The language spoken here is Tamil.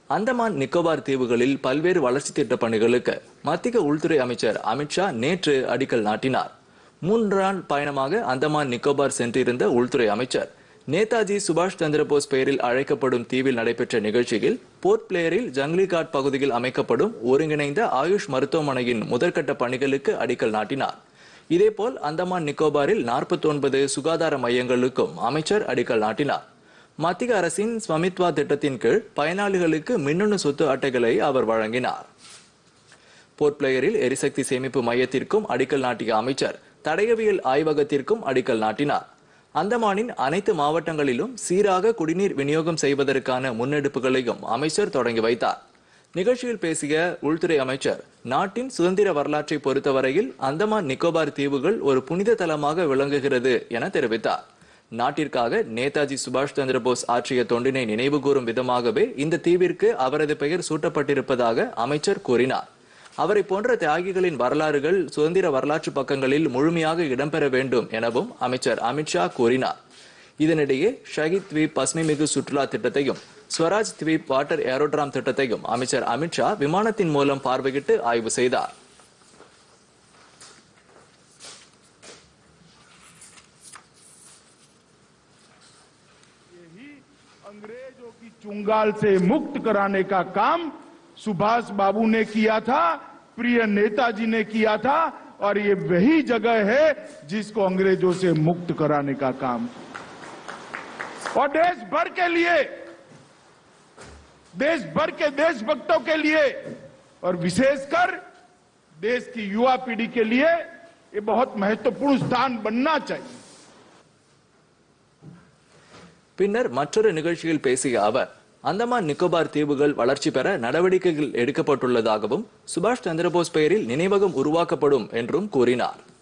அந்தமான் நிக்கோபார் தீவுகளில் பல்வேறு வளர்ச்சி திட்ட பணிகளுக்கு மத்திய உள்துறை அமைச்சர் அமித்ஷா நேற்று அடிக்கல் நாட்டினார் மூன்று நாள் பயணமாக அந்தமான் நிக்கோபார் சென்றிருந்த உள்துறை அமைச்சர் நேதாஜி சுபாஷ் சந்திரபோஸ் பெயரில் அழைக்கப்படும் தீவில் நடைபெற்ற நிகழ்ச்சியில் போர்ட் பிளேயரில் ஜங்லி காட் பகுதியில் அமைக்கப்படும் ஒருங்கிணைந்த ஆயுஷ் மருத்துவமனையின் முதற்கட்ட பணிகளுக்கு அடிக்கல் நாட்டினார் இதேபோல் அந்தமான் நிக்கோபாரில் 49 சுகாதார மையங்களுக்கும் அமைச்சர் அடிக்கல் நாட்டினார் மத்திய அரசின் ஸ்வமித்வா திட்டத்தின் கீழ் பயனாளிகளுக்கு மின்னணு சொத்து அட்டைகளை அவர் வழங்கினார் போர்ட் பிளேயரில் எரிசக்தி சேமிப்பு மையத்திற்கும் அடிக்கல் நாட்டிய அமைச்சர் தடயவியல் ஆய்வகத்திற்கும் அடிக்கல் நாட்டினார் அந்தமானின் அனைத்து மாவட்டங்களிலும் சீராக குடிநீர் விநியோகம் செய்வதற்கான முன்னெடுப்புகளையும் அமைச்சர் தொடங்கி வைத்தார் நிகழ்ச்சியில் பேசிய உள்துறை அமைச்சர் நாட்டின் சுதந்திர வரலாற்றை பொறுத்தவரையில் அந்தமான் நிக்கோபார் தீவுகள் ஒரு புனித தலமாக விளங்குகிறது என தெரிவித்தார் நாட்டிற்காக நேதாஜி சுபாஷ் சந்திரபோஸ் ஆற்றிய தொண்டினை நினைவுகூரும் விதமாகவே இந்த தீவிற்கு அவரது பெயர் சூட்டப்பட்டிருப்பதாக அமைச்சர் கூறினார் அவரை போன்ற தியாகிகளின் வரலாறுகள் சுதந்திர வரலாற்று பக்கங்களில் முழுமையாக இடம்பெற வேண்டும் எனவும் அமைச்சர் அமித்ஷா கூறினார் இதனிடையே ஷஹீத் தீப் பசுமைமிகு சுற்றுலா திட்டத்தையும் ஸ்வராஜ் தீப் வாட்டர் ஏரோட்ராம் திட்டத்தையும் அமைச்சர் அமித்ஷா விமானத்தின் மூலம் பார்வையிட்டு ஆய்வு செய்தார் यही अंग्रेजों की चुंगाल से मुक्त कराने का काम सुभाष बाबू ने किया था प्रिय नेताजी ने किया था और ये वही जगह है जिसको अंग्रेजों से मुक्त कराने का काम और देश भर के लिए देश भर के देशभक्तों के लिए और विशेषकर देश की युवा पीढ़ी के लिए ये बहुत महत्वपूर्ण स्थान बनना चाहिए பின்னர் மற்றொரு நிகழ்ச்சியில் பேசிய அவர் அந்தமான் நிக்கோபார் தீவுகள் வளர்ச்சி பெற நடவடிக்கைகள் எடுக்கப்பட்டுள்ளதாகவும் சுபாஷ் சந்திரபோஸ் பெயரில் நினைவகம் உருவாக்கப்படும் என்றும் கூறினார்